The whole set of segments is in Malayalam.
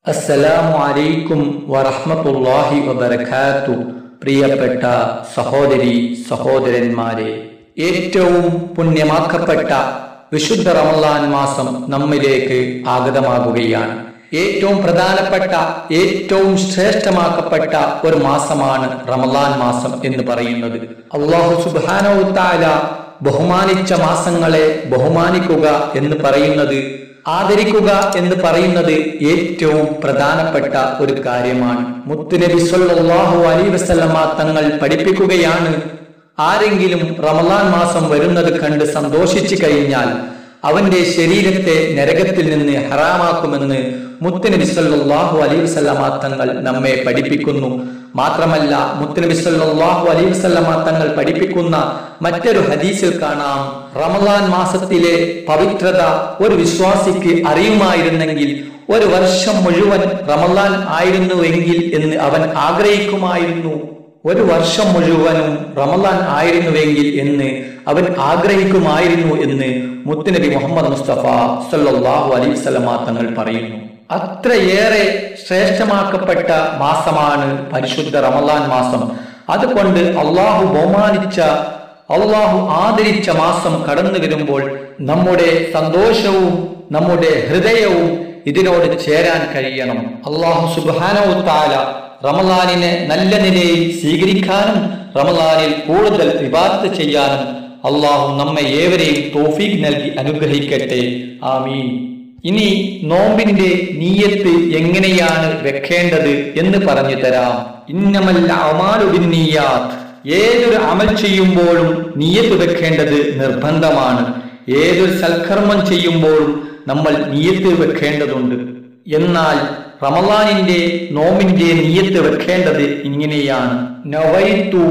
അസ്സലാമു അലൈക്കും വറഹ്മത്തുള്ളാഹി വബറകാത്തു പ്രിയപ്പെട്ട സഹോദരി സഹോദരന്മാരെ ഏറ്റവും പുണ്യമാക്കപ്പെട്ട വിശുദ്ധ റമളാൻ മാസം നമ്മിലേക്ക് ആഗതമാകുകയാണ് ഏറ്റവും പ്രധാനപ്പെട്ട ഏറ്റവും ശ്രേഷ്ഠമാക്കപ്പെട്ട ഒരു മാസമാണ് റമളാൻ മാസം എന്ന് പറയുന്നത് അള്ളാഹു സുബ്ഹാനഹു തആല ബഹുമാനിച്ച മാസങ്ങളെ ബഹുമാനിക്കുക എന്ന് പറയുന്നത് ആദരിക്കുക എന്ന് പറയുന്നത് ഏറ്റവും പ്രധാനപ്പെട്ട ഒരു കാര്യമാണ് മുത്തുനബി സല്ലല്ലാഹു അലൈഹി വസല്ലമ തങ്ങൾ പഠിപ്പിക്കുകയാണ് ആരെങ്കിലും റമളാൻ മാസം വരുന്നത് കണ്ട് സന്തോഷിച്ചു കഴിഞ്ഞാൽ അവന്റെ ശരീരത്തെ നരകത്തിൽ നിന്ന് ഹറാമാക്കുമെന്ന് മുത്തുനബി സല്ലല്ലാഹു അലൈഹി വസല്ലമ തങ്ങൾ നമ്മെ പഠിപ്പിക്കുന്നു മാത്രമല്ല മുത്തുനബി സല്ലല്ലാഹു അലൈഹി വസല്ലമ തങ്ങൾ പഠിപ്പിക്കുന്ന മറ്റൊരു ഹദീസിൽ കാണാം റമളാൻ മാസത്തിലെ പവിത്രത ഒരു വിശ്വാസിക്ക് അറിയുമായിരുന്നെങ്കിൽ ഒരു വർഷം മുഴുവൻ റമളാൻ ആയിരുന്നുവെങ്കിൽ എന്ന് അവൻ ആഗ്രഹിക്കുമായിരുന്നു ഒരു വർഷം മുഴുവനും റമളാൻ ആയിരുന്നുവെങ്കിൽ എന്ന് അവൻ ആഗ്രഹിക്കുമായിരുന്നു എന്ന് മുത്തുനബി മുഹമ്മദ് മുസ്തഫ സല്ലല്ലാഹു അലൈഹി വസല്ലമ തങ്ങൾ പറയുന്നു അത്രയേറെ ശ്രേഷ്ഠമാക്കപ്പെട്ട മാസമാണ് പരിശുദ്ധ റമളാൻ മാസം അതുകൊണ്ട് അള്ളാഹു ബഹുമാനിച്ച അള്ളാഹു ആദരിച്ച മാസം കടന്നു വരുമ്പോൾ നമ്മുടെ സന്തോഷവും നമ്മുടെ ഹൃദയവും ഇതിനോട് ചേരാൻ കഴിയണം അള്ളാഹു സുബാനോ താല റമലാനിനെ നല്ല നിലയിൽ സ്വീകരിക്കാനും റമലാനിൽ കൂടുതൽ വിവാദത്ത് ചെയ്യാനും അള്ളാഹു നമ്മെ ഏവരെയും തോഫീഖ് നൽകി അനുഗ്രഹിക്കട്ടെ ആമീൻ ഇനി നോമ്പിന്റെ നീയത്ത് എങ്ങനെയാണ് വെക്കേണ്ടത് എന്ന് പറഞ്ഞു തരാം ഇന്നമല്ല അമാലുബിന്നീയാത്ത് ഏതൊരു അമൽ ചെയ്യുമ്പോഴും നീയത്ത് വെക്കേണ്ടത് നിർബന്ധമാണ് ഏതൊരു സൽക്കർമ്മം ചെയ്യുമ്പോഴും നമ്മൾ നീയത്ത് വെക്കേണ്ടതുണ്ട് എന്നാൽ റമലാനിന്റെ നോമിന്റെ നീയത്ത് വെക്കേണ്ടത് ഇങ്ങനെയാണ് നവൈത്തു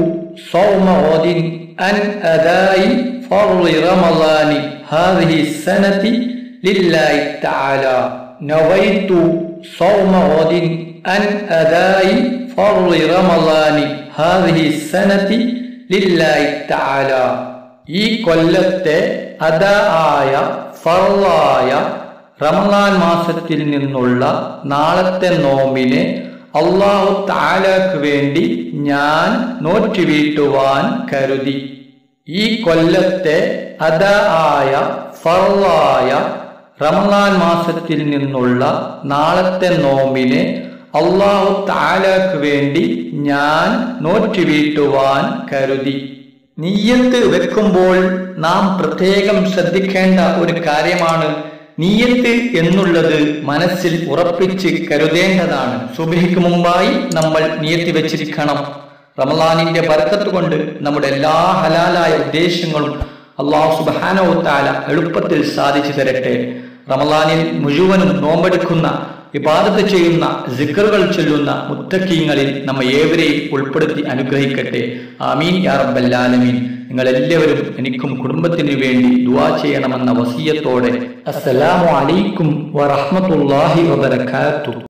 സൗമോദിൻ അൻ അദായി ഫർളി റമളാനി ഹാദിഹി സനതി ലില്ലാഹി തആല നവൈത്തു സൗമോദിൻ അൻ അദായി ഫർളി റമളാനി ഹാദിഹി സനതി ലില്ലാഹി തആല ഈ കൊല്ലത്തെ അദാ ആയ ഫർളായ റമലാൻ മാസത്തിൽ നിന്നുള്ള നാളത്തെ നോമ്പിനെ അള്ളാഹു താലാക്ക് വേണ്ടി ഞാൻ നോറ്റ് വീട്ടുവാൻ കരുതി ഈ കൊല്ലത്തെ അത ആയ ഫറലായ റമലാൻ മാസത്തിൽ നിന്നുള്ള നാളത്തെ നോമ്പിനെ അള്ളാഹു താലാക്ക് വേണ്ടി ഞാൻ നോറ്റ് വീട്ടുവാൻ കരുതി നീയത്ത് വെക്കുമ്പോൾ നാം പ്രത്യേകം ശ്രദ്ധിക്കേണ്ട ഒരു കാര്യമാണ് നീയത്ത് എന്നുള്ളത് മനസ്സിൽ ഉറപ്പിച്ച് കരുതേണ്ടതാണ് സുബഹിക്ക് മുമ്പായി നമ്മൾ നീയത്തി വെച്ചിരിക്കണം റമലാനിന്റെ ബർക്കത്ത് കൊണ്ട് നമ്മുടെ എല്ലാ ഹലാലായ ഉദ്ദേശങ്ങളും അള്ളാഹു സുബാനോ താല എളുപ്പത്തിൽ സാധിച്ചു തരട്ടെ റമലാനിൽ മുഴുവനും നോമ്പെടുക്കുന്ന ഇബാദത്ത് ചെയ്യുന്ന സിക്കറുകൾ ചൊല്ലുന്ന മുത്തക്കീങ്ങളിൽ നമ്മെ ഏവരെയും ഉൾപ്പെടുത്തി അനുഗ്രഹിക്കട്ടെ ആമീൻ യാ റബ്ബല്ലാലമീൻ നിങ്ങൾ എല്ലാവരും എനിക്കും കുടുംബത്തിനു വേണ്ടി ദുവാ ചെയ്യണമെന്ന വസീയത്തോടെ അസ്സലാമു അലൈക്കും വറഹ്മത്തുള്ളാഹി വബറകാതുഹു